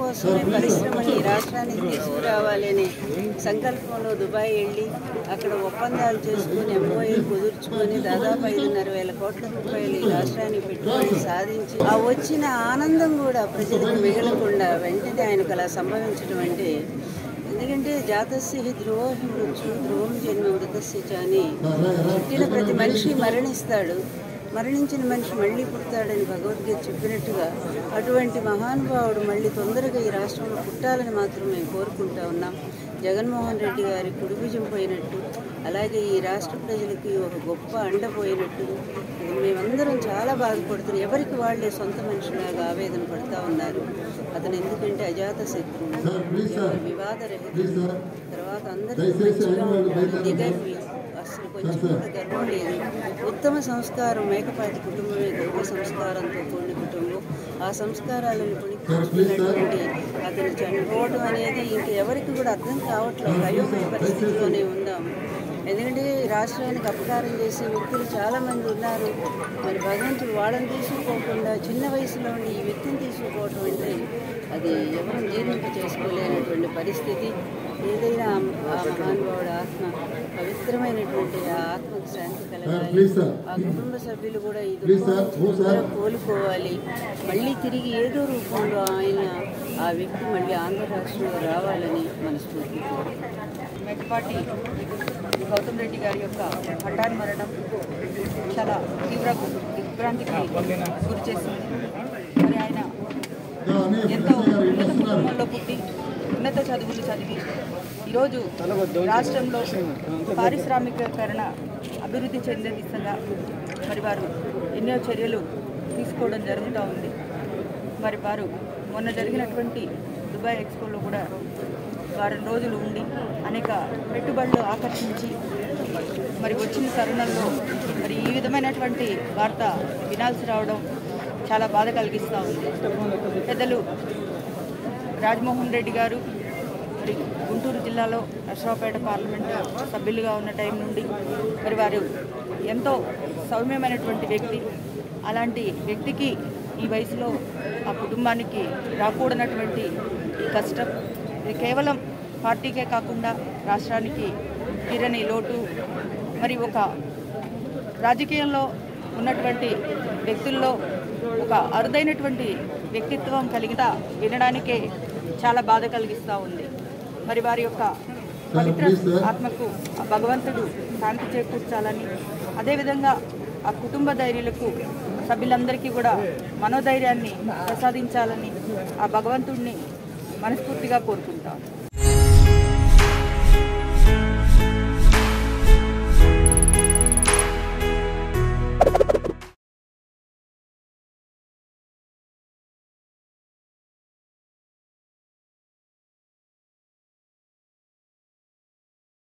కోసమే పరిశ్రమని ఈ రాష్ట్రానికి తీసుకురావాలనే సంకల్పంలో దుబాయ్ వెళ్ళి అక్కడ ఒప్పందాలు చేసుకుని ఎంఓఏ కుదుర్చుకొని దాదాపు ఐదున్నర వేల కోట్ల రూపాయలు ఈ రాష్ట్రానికి పెట్టుబడి సాధించి ఆ వచ్చిన ఆనందం కూడా ప్రజలకు మిగలకుండా వెంటనే ఆయనకు అలా సంభవించడం అంటే ఎందుకంటే జాతస్య హి ధ్రువో హి మృత్యు ధ్రువం జన్మ మృతస్య చ అని పుట్టిన ప్రతి మనిషి మరణిస్తాడు మరణించిన మనిషి మళ్ళీ పుడతాడని భగవద్గీత చెప్పినట్టుగా అటువంటి మహానుభావుడు మళ్ళీ తొందరగా ఈ రాష్ట్రంలో పుట్టాలని మాత్రం మేము కోరుకుంటా ఉన్నాం జగన్మోహన్ రెడ్డి గారి కుడిభుజం పోయినట్టు అలాగే ఈ రాష్ట్ర ప్రజలకి ఒక గొప్ప అండ పోయినట్టు మేమందరం చాలా బాధపడుతున్నాం ఎవరికి వాళ్ళే సొంత మనుషులాగా ఆవేదన పడుతూ ఉన్నారు అతను ఎందుకంటే అజాత శత్రువు ఎవరి వివాద రహితుడు తర్వాత అందరికీ మంచిగా ఉంటాడు దిగర్వి అసలు కొంచెం కూడా గర్వం లేదు ఉత్తమ సంస్కారం మేకపాటి కుటుంబమే గొప్ప సంస్కారంతో కూడిన కుటుంబం ఆ సంస్కారాలను పుణికించుకున్నటువంటి అతను చనిపోవడం అనేది ఇంక ఎవరికి కూడా అర్థం కావట్లేదు అయోమయ పరిస్థితిలోనే ఉందాం ఎందుకంటే ఈ రాష్ట్రానికి అపకారం చేసే వ్యక్తులు చాలామంది ఉన్నారు మరి భగవంతుడు వాళ్ళని తీసుకోకుండా చిన్న వయసులో ఉండి ఈ వ్యక్తిని తీసుకోవటం అంటే అది ఎవరు జీర్ణింప చేసుకోలేనటువంటి పరిస్థితి ఏదైనా ఆ మహానుభావుడు ఆత్మ పవిత్రమైనటువంటి ఆ ఆత్మకు శాంతి కలగాలి ఆ కుటుంబ సభ్యులు కూడా ఈ దుఃఖం నుంచి తొందరగా కోలుకోవాలి మళ్ళీ తిరిగి ఏదో రూపంలో ఆయన ఆ వ్యక్తి మళ్ళీ ఆంధ్ర రాష్ట్రంలో రావాలని మనస్ఫూర్తి మెట్టపాటి గౌతమ్ రెడ్డి గారి యొక్క హఠాన్ మరణం చాలా తీవ్ర దిగ్భ్రాంతికి గురి చేసింది మరి ఆయన ఎంతో ఉన్నత కుటుంబంలో పుట్టి ఉన్నత చదువులు చదివి ఈరోజు రాష్ట్రంలో పారిశ్రామికీకరణ అభివృద్ధి చెందే దిశగా మరి వారు ఎన్నో చర్యలు తీసుకోవడం జరుగుతూ ఉంది మరి వారు మొన్న జరిగినటువంటి దుబాయ్ ఎక్స్పోలో కూడా వారం రోజులు ఉండి అనేక పెట్టుబడులు ఆకర్షించి మరి వచ్చిన తరుణంలో మరి ఈ విధమైనటువంటి వార్త వినాల్సి రావడం చాలా బాధ కలిగిస్తూ ఉంది పెద్దలు రాజమోహన్ రెడ్డి గారు మరి గుంటూరు జిల్లాలో నర్సరావుపేట పార్లమెంట్ సభ్యులుగా ఉన్న టైం నుండి మరి వారు ఎంతో సౌమ్యమైనటువంటి వ్యక్తి అలాంటి వ్యక్తికి ఈ వయసులో ఆ కుటుంబానికి రాకూడనటువంటి ఈ కష్టం ఇది కేవలం పార్టీకే కాకుండా రాష్ట్రానికి తీరని లోటు మరి ఒక రాజకీయంలో ఉన్నటువంటి వ్యక్తుల్లో ఒక అరుదైనటువంటి వ్యక్తిత్వం కలిగిన వినడానికే చాలా బాధ కలిగిస్తూ ఉంది మరి వారి యొక్క పవిత్ర ఆత్మకు ఆ భగవంతుడు శాంతి చేకూర్చాలని అదేవిధంగా ఆ కుటుంబ ధైర్యులకు సభ్యులందరికీ కూడా మనోధైర్యాన్ని ప్రసాదించాలని ఆ భగవంతుడిని మనస్ఫూర్తిగా కోరుకుంటాం